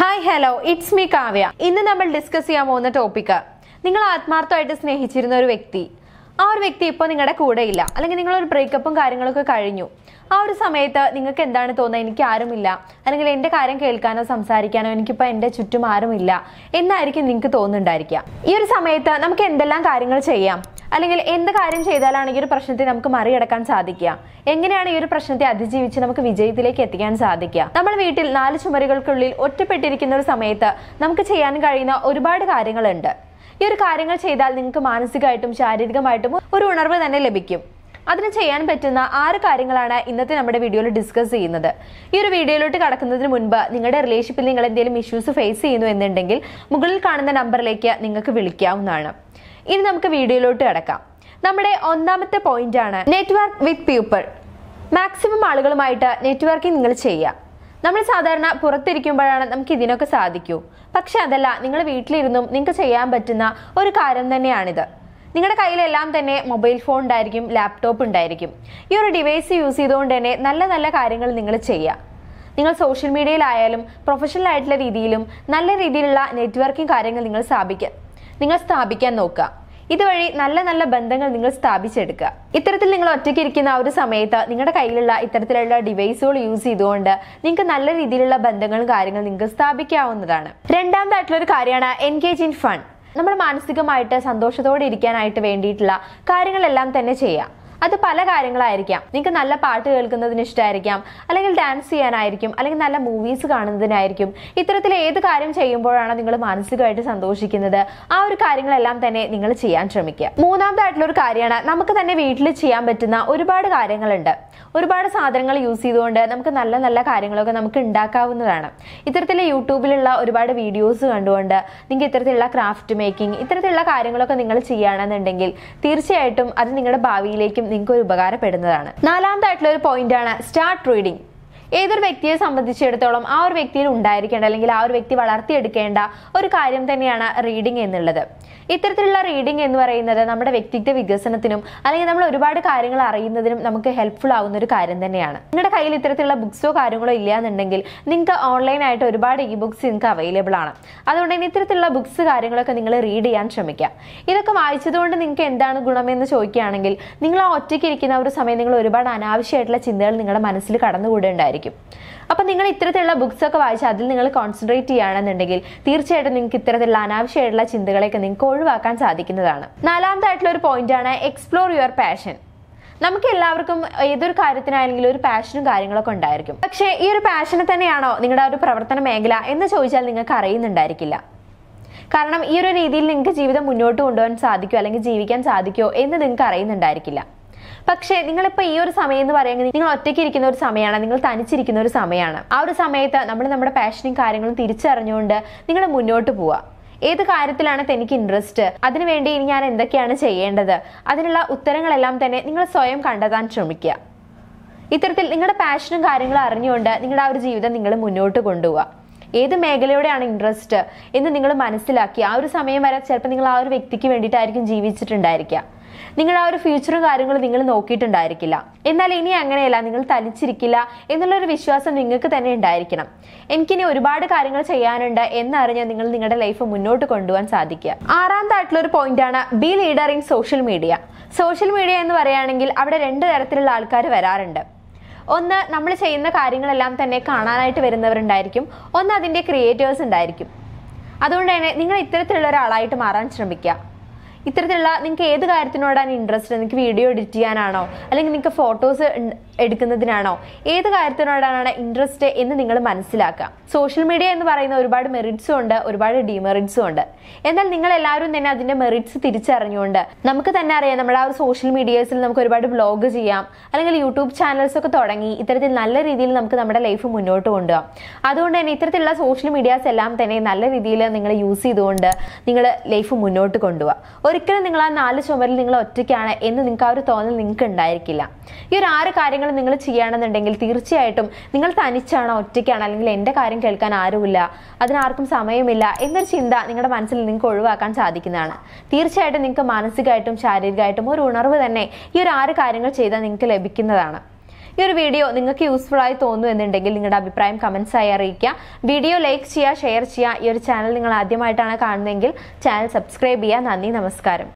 hi hello it's me Kavya ഇന്ന് നമ്മൾ discuss ചെയ്യാൻ പോകുന്ന ടോപ്പിക്ക് നിങ്ങൾ ആത്മാർത്ഥമായിട്ട് സ്നേഹിച്ചിരുന്ന ഒരു വ്യക്തി ആ ഒരു വ്യക്തി ഇപ്പോൾ നിങ്ങളുടെ കൂടെ ഇല്ല അല്ലെങ്കിൽ നിങ്ങളൊരു ബ്രേക്കപ്പും കാര്യങ്ങളൊക്കെ കഴിഞ്ഞു ആ ഒരു സമയത്ത് നിങ്ങൾക്ക് എന്താണ് തോന്നുന്നത് എനിക്ക് ആരുമില്ല അല്ലെങ്കിൽ എൻ്റെ കാര്യം കേൾക്കാനോ സംസാരിക്കാനോ എനിക്കിപ്പോൾ എൻ്റെ ചുറ്റും ആരുമില്ല എന്നായിരിക്കും നിങ്ങൾക്ക് തോന്നുന്നുണ്ടായിരിക്കുക ഈ ഒരു സമയത്ത് നമുക്ക് എന്തെല്ലാം കാര്യങ്ങൾ ചെയ്യാം അല്ലെങ്കിൽ എന്ത് കാര്യം ചെയ്താലാണ് ഈ ഒരു പ്രശ്നത്തെ നമുക്ക് മറികടക്കാൻ സാധിക്കുക എങ്ങനെയാണ് ഈ ഒരു പ്രശ്നത്തെ അതിജീവിച്ച് നമുക്ക് വിജയത്തിലേക്ക് എത്തിക്കാൻ സാധിക്കുക നമ്മൾ വീട്ടിൽ നാല് ചുമരുകൾക്കുള്ളിൽ ഒറ്റപ്പെട്ടിരിക്കുന്ന ഒരു സമയത്ത് നമുക്ക് ചെയ്യാൻ കഴിയുന്ന ഒരുപാട് കാര്യങ്ങളുണ്ട് ഈ ഒരു കാര്യങ്ങൾ ചെയ്താൽ നിങ്ങൾക്ക് മാനസികമായിട്ടും ശാരീരികമായിട്ടും ഒരു ഉണർവ് തന്നെ ലഭിക്കും അതിന് ചെയ്യാൻ പറ്റുന്ന ആറ് കാര്യങ്ങളാണ് ഇന്നത്തെ നമ്മുടെ വീഡിയോയിൽ ഡിസ്കസ് ചെയ്യുന്നത് ഈ ഒരു വീഡിയോയിലോട്ട് കടക്കുന്നതിന് മുൻപ് നിങ്ങളുടെ റിലേഷൻഷിപ്പിൽ നിങ്ങൾ എന്തെങ്കിലും ഇഷ്യൂസ് ഫേസ് ചെയ്യുന്നു എന്നുണ്ടെങ്കിൽ മുകളിൽ കാണുന്ന നമ്പറിലേക്ക് നിങ്ങൾക്ക് വിളിക്കാവുന്നതാണ് ഇനി നമുക്ക് വീഡിയോയിലോട്ട് കിടക്കാം നമ്മുടെ ഒന്നാമത്തെ പോയിന്റ് ആണ് നെറ്റ്വർക്ക് വിത്ത് പീപ്പിൾ മാക്സിമം ആളുകളുമായിട്ട് നെറ്റ്വർക്കിംഗ് നിങ്ങൾ ചെയ്യുക നമ്മൾ സാധാരണ പുറത്തിരിക്കുമ്പോഴാണ് നമുക്ക് ഇതിനൊക്കെ സാധിക്കൂ പക്ഷെ അതല്ല നിങ്ങൾ വീട്ടിലിരുന്നും നിങ്ങൾക്ക് ചെയ്യാൻ പറ്റുന്ന ഒരു കാര്യം തന്നെയാണിത് നിങ്ങളുടെ കയ്യിലെല്ലാം തന്നെ മൊബൈൽ ഫോൺ ഉണ്ടായിരിക്കും ലാപ്ടോപ്പ് ഉണ്ടായിരിക്കും ഈ ഒരു ഡിവൈസ് യൂസ് ചെയ്തുകൊണ്ട് തന്നെ നല്ല നല്ല കാര്യങ്ങൾ നിങ്ങൾ ചെയ്യുക നിങ്ങൾ സോഷ്യൽ മീഡിയയിലായാലും പ്രൊഫഷണൽ ആയിട്ടുള്ള രീതിയിലും നല്ല രീതിയിലുള്ള നെറ്റ്വർക്കിംഗ് കാര്യങ്ങൾ നിങ്ങൾ സ്ഥാപിക്കുക നിങ്ങൾ സ്ഥാപിക്കാൻ നോക്കുക ഇതുവഴി നല്ല നല്ല ബന്ധങ്ങൾ നിങ്ങൾ സ്ഥാപിച്ചെടുക്കുക ഇത്തരത്തിൽ നിങ്ങൾ ഒറ്റയ്ക്ക് ഇരിക്കുന്ന ആ ഒരു സമയത്ത് നിങ്ങളുടെ കയ്യിലുള്ള ഇത്തരത്തിലുള്ള ഡിവൈസുകൾ യൂസ് ചെയ്തുകൊണ്ട് നിങ്ങൾക്ക് നല്ല രീതിയിലുള്ള ബന്ധങ്ങളും കാര്യങ്ങളും നിങ്ങൾക്ക് സ്ഥാപിക്കാവുന്നതാണ് രണ്ടാമതായിട്ടുള്ള ഒരു കാര്യമാണ് എൻഗേജ് ഇൻ ഫൺ നമ്മൾ മാനസികമായിട്ട് സന്തോഷത്തോടെ ഇരിക്കാനായിട്ട് വേണ്ടിയിട്ടുള്ള കാര്യങ്ങളെല്ലാം തന്നെ ചെയ്യാം അത് പല കാര്യങ്ങളായിരിക്കാം നിങ്ങൾക്ക് നല്ല പാട്ട് കേൾക്കുന്നതിന് ഇഷ്ടമായിരിക്കാം അല്ലെങ്കിൽ ഡാൻസ് ചെയ്യാനായിരിക്കും അല്ലെങ്കിൽ നല്ല മൂവീസ് കാണുന്നതിനായിരിക്കും ഇത്തരത്തിൽ ഏത് കാര്യം ചെയ്യുമ്പോഴാണ് നിങ്ങൾ മാനസികമായിട്ട് സന്തോഷിക്കുന്നത് ആ ഒരു കാര്യങ്ങളെല്ലാം തന്നെ നിങ്ങൾ ചെയ്യാൻ ശ്രമിക്കുക മൂന്നാമതായിട്ടുള്ള ഒരു കാര്യമാണ് നമുക്ക് തന്നെ വീട്ടിൽ ചെയ്യാൻ പറ്റുന്ന ഒരുപാട് കാര്യങ്ങളുണ്ട് ഒരുപാട് സാധനങ്ങൾ യൂസ് ചെയ്തുകൊണ്ട് നമുക്ക് നല്ല നല്ല കാര്യങ്ങളൊക്കെ നമുക്ക് ഉണ്ടാക്കാവുന്നതാണ് ഇത്തരത്തിൽ യൂട്യൂബിലുള്ള ഒരുപാട് വീഡിയോസ് കണ്ടുകൊണ്ട് നിങ്ങൾക്ക് ഇത്തരത്തിലുള്ള ക്രാഫ്റ്റ് മേക്കിംഗ് ഇത്തരത്തിലുള്ള കാര്യങ്ങളൊക്കെ നിങ്ങൾ ചെയ്യുകയാണെന്നുണ്ടെങ്കിൽ തീർച്ചയായിട്ടും അത് നിങ്ങളുടെ ഭാവിയിലേക്കും നിങ്ങൾക്ക് ഒരു ഉപകാരപ്പെടുന്നതാണ് നാലാമതായിട്ടുള്ള ഒരു പോയിന്റ് ആണ് സ്റ്റാർട്ട് റീഡിംഗ് ഏതൊരു വ്യക്തിയെ സംബന്ധിച്ചിടത്തോളം ആ ഒരു വ്യക്തിയിൽ ഉണ്ടായിരിക്കേണ്ട അല്ലെങ്കിൽ ആ ഒരു വ്യക്തി വളർത്തിയെടുക്കേണ്ട ഒരു കാര്യം തന്നെയാണ് റീഡിംഗ് എന്നുള്ളത് ഇത്തരത്തിലുള്ള റീഡിംഗ് എന്ന് പറയുന്നത് നമ്മുടെ വ്യക്തിത്വ വികസനത്തിനും അല്ലെങ്കിൽ നമ്മൾ ഒരുപാട് കാര്യങ്ങൾ അറിയുന്നതിനും നമുക്ക് ഹെൽപ്ഫുൾ ആവുന്ന ഒരു കാര്യം തന്നെയാണ് നിങ്ങളുടെ കയ്യിൽ ഇത്തരത്തിലുള്ള ബുക്സോ കാര്യങ്ങളോ ഇല്ല എന്നുണ്ടെങ്കിൽ നിങ്ങൾക്ക് ഓൺലൈനായിട്ട് ഒരുപാട് ഇ ബുക്സ് നിങ്ങൾക്ക് അവൈലബിൾ ആണ് അതുകൊണ്ട് തന്നെ ഇത്തരത്തിലുള്ള ബുക്സ് കാര്യങ്ങളൊക്കെ നിങ്ങൾ റീഡ് ചെയ്യാൻ ശ്രമിക്കുക ഇതൊക്കെ വായിച്ചതുകൊണ്ട് നിങ്ങൾക്ക് എന്താണ് ഗുണമെന്ന് ചോദിക്കുകയാണെങ്കിൽ നിങ്ങൾ ആ ഒറ്റയ്ക്ക് ഇരിക്കുന്ന ഒരു സമയം നിങ്ങൾ ഒരുപാട് അനാവശ്യമായിട്ടുള്ള ചിന്തകൾ നിങ്ങളുടെ മനസ്സിൽ കടന്നുകൂടുണ്ടായിരിക്കും അപ്പം നിങ്ങൾ ഇത്തരത്തിലുള്ള ബുക്സ് ഒക്കെ വായിച്ച് അതിൽ നിങ്ങൾ കോൺസെൻട്രേറ്റ് ചെയ്യുകയാണെന്നുണ്ടെങ്കിൽ തീർച്ചയായിട്ടും നിങ്ങൾക്ക് ഇത്തരത്തിലുള്ള അനാവശ്യമായിട്ടുള്ള ചിന്തകളെയൊക്കെ നിങ്ങൾക്ക് ഒഴിവാക്കാൻ സാധിക്കുന്നതാണ് നാലാമതായിട്ടുള്ള ഒരു പോയിന്റ് ആണ് എക്സ്പ്ലോർ യുവർ പാഷൻ നമുക്ക് എല്ലാവർക്കും ഏതൊരു കാര്യത്തിനാണെങ്കിലും ഒരു പാഷനും കാര്യങ്ങളൊക്കെ ഉണ്ടായിരിക്കും പക്ഷേ ഈ ഒരു പാഷനെ തന്നെയാണോ നിങ്ങളുടെ ആ ഒരു പ്രവർത്തന മേഖല എന്ന് ചോദിച്ചാൽ നിങ്ങൾക്ക് അറിയുന്നുണ്ടായിരിക്കില്ല കാരണം ഈ ഒരു രീതിയിൽ നിങ്ങൾക്ക് ജീവിതം മുന്നോട്ട് കൊണ്ടുപോകാൻ സാധിക്കുമോ അല്ലെങ്കിൽ ജീവിക്കാൻ സാധിക്കുമോ എന്ന് നിങ്ങൾക്ക് അറിയുന്നുണ്ടായിരിക്കില്ല പക്ഷേ നിങ്ങളിപ്പോൾ ഈ ഒരു സമയം എന്ന് പറയുന്നത് നിങ്ങൾ ഒറ്റയ്ക്ക് ഇരിക്കുന്ന ഒരു സമയമാണ് നിങ്ങൾ തനിച്ചിരിക്കുന്ന ഒരു സമയമാണ് ആ ഒരു സമയത്ത് നമ്മൾ നമ്മുടെ പാഷനും കാര്യങ്ങളും തിരിച്ചറിഞ്ഞുകൊണ്ട് നിങ്ങൾ മുന്നോട്ട് പോവുക ഏത് കാര്യത്തിലാണ് തനിക്ക് ഇൻട്രസ്റ്റ് അതിനുവേണ്ടി ഇനി ഞാൻ എന്തൊക്കെയാണ് ചെയ്യേണ്ടത് അതിനുള്ള ഉത്തരങ്ങളെല്ലാം തന്നെ നിങ്ങൾ സ്വയം കണ്ടെത്താൻ ശ്രമിക്കുക ഇത്തരത്തിൽ നിങ്ങളുടെ പാഷനും കാര്യങ്ങളും അറിഞ്ഞുകൊണ്ട് നിങ്ങളുടെ ആ ഒരു ജീവിതം നിങ്ങൾ മുന്നോട്ട് കൊണ്ടുപോവുക ഏത് മേഖലയോടെയാണ് ഇൻട്രസ്റ്റ് എന്ന് നിങ്ങൾ മനസ്സിലാക്കി ആ ഒരു സമയം വരെ ചിലപ്പോൾ നിങ്ങൾ ആ ഒരു വ്യക്തിക്ക് വേണ്ടിയിട്ടായിരിക്കും ജീവിച്ചിട്ടുണ്ടായിരിക്കുക നിങ്ങൾ ആ ഒരു ഫ്യൂച്ചറും കാര്യങ്ങളും നിങ്ങൾ നോക്കിയിട്ടുണ്ടായിരിക്കില്ല എന്നാൽ ഇനി അങ്ങനെയല്ല നിങ്ങൾ തനിച്ചിരിക്കില്ല എന്നുള്ളൊരു വിശ്വാസം നിങ്ങൾക്ക് തന്നെ ഉണ്ടായിരിക്കണം എനിക്കിനി ഒരുപാട് കാര്യങ്ങൾ ചെയ്യാനുണ്ട് എന്നറിഞ്ഞ് നിങ്ങൾ നിങ്ങളുടെ ലൈഫ് മുന്നോട്ട് കൊണ്ടുപോകാൻ സാധിക്കുക ആറാമതായിട്ടുള്ള ഒരു പോയിന്റ് ആണ് be leader in social media social media എന്ന് പറയുകയാണെങ്കിൽ അവിടെ രണ്ട് തരത്തിലുള്ള ആൾക്കാർ വരാറുണ്ട് ഒന്ന് നമ്മൾ ചെയ്യുന്ന കാര്യങ്ങളെല്ലാം തന്നെ കാണാനായിട്ട് വരുന്നവരുണ്ടായിരിക്കും ഒന്ന് അതിൻ്റെ ക്രിയേറ്റേഴ്സ് ഉണ്ടായിരിക്കും അതുകൊണ്ട് തന്നെ നിങ്ങൾ ഇത്തരത്തിലുള്ള ഒരാളായിട്ട് മാറാൻ ശ്രമിക്കുക ഇത്തരത്തിലുള്ള നിങ്ങൾക്ക് ഏത് കാര്യത്തിനോടാണ് ഇൻട്രസ്റ്റ് നിങ്ങൾക്ക് വീഡിയോ എഡിറ്റ് ചെയ്യാനാണോ അല്ലെങ്കിൽ നിങ്ങൾക്ക് ഫോട്ടോസ് എടുക്കുന്നതിനാണോ ഏത് കാര്യത്തിനോടാണ് ഇൻട്രസ്റ്റ് എന്ന് നിങ്ങൾ മനസ്സിലാക്കുക സോഷ്യൽ മീഡിയ എന്ന് പറയുന്ന ഒരുപാട് മെറിറ്റ്സും ഉണ്ട് ഒരുപാട് ഡിമെറിറ്റ്സും ഉണ്ട് എന്നാൽ നിങ്ങൾ എല്ലാവരും തന്നെ അതിന്റെ മെറിറ്റ്സ് തിരിച്ചറിഞ്ഞുകൊണ്ട് നമുക്ക് തന്നെ അറിയാം നമ്മുടെ ആ ഒരു സോഷ്യൽ മീഡിയസിൽ നമുക്ക് ഒരുപാട് ബ്ലോഗ് ചെയ്യാം അല്ലെങ്കിൽ യൂട്യൂബ് ചാനൽസ് ഒക്കെ തുടങ്ങി ഇത്തരത്തിൽ നല്ല രീതിയിൽ നമുക്ക് നമ്മുടെ ലൈഫ് മുന്നോട്ട് കൊണ്ടുപോകാം അതുകൊണ്ട് തന്നെ ഇത്തരത്തിലുള്ള സോഷ്യൽ മീഡിയാസ് എല്ലാം തന്നെ നല്ല രീതിയിൽ നിങ്ങൾ യൂസ് ചെയ്തുകൊണ്ട് നിങ്ങൾ ലൈഫ് മുന്നോട്ട് കൊണ്ടുപോകുക ഒരിക്കലും നിങ്ങൾ ആ നാല് ചുമരിൽ നിങ്ങൾ ഒറ്റയ്ക്കാണ് എന്ന് നിങ്ങൾക്ക് ആ ഒരു തോന്നൽ നിങ്ങൾക്ക് ഉണ്ടായിരിക്കില്ല ഈ ഒരു ആറ് കാര്യങ്ങൾ നിങ്ങൾ ചെയ്യുകയാണെന്നുണ്ടെങ്കിൽ തീർച്ചയായിട്ടും നിങ്ങൾ തനിച്ചാണോ ഒറ്റയ്ക്കാണോ അല്ലെങ്കിൽ എൻ്റെ കാര്യം കേൾക്കാൻ ആരുമില്ല അതിനാർക്കും സമയമില്ല എന്നൊരു ചിന്ത നിങ്ങളുടെ മനസ്സിൽ നിങ്ങൾക്ക് ഒഴിവാക്കാൻ സാധിക്കുന്നതാണ് തീർച്ചയായിട്ടും നിങ്ങൾക്ക് മാനസികമായിട്ടും ശാരീരികമായിട്ടും ഒരു ഉണർവ് തന്നെ ഈ ഒരു ആറ് കാര്യങ്ങൾ ചെയ്താൽ നിങ്ങൾക്ക് ലഭിക്കുന്നതാണ് ഈ ഒരു വീഡിയോ നിങ്ങൾക്ക് യൂസ്ഫുൾ ആയി തോന്നുന്നു എന്നുണ്ടെങ്കിൽ നിങ്ങളുടെ അഭിപ്രായം കമന്റ്സ് ആയി അറിയിക്കുക വീഡിയോ ലൈക്ക് ചെയ്യുക ഷെയർ ചെയ്യുക ഈ ഒരു ചാനൽ നിങ്ങൾ ആദ്യമായിട്ടാണ് കാണുന്നതെങ്കിൽ ചാനൽ സബ്സ്ക്രൈബ് ചെയ്യുക നന്ദി നമസ്കാരം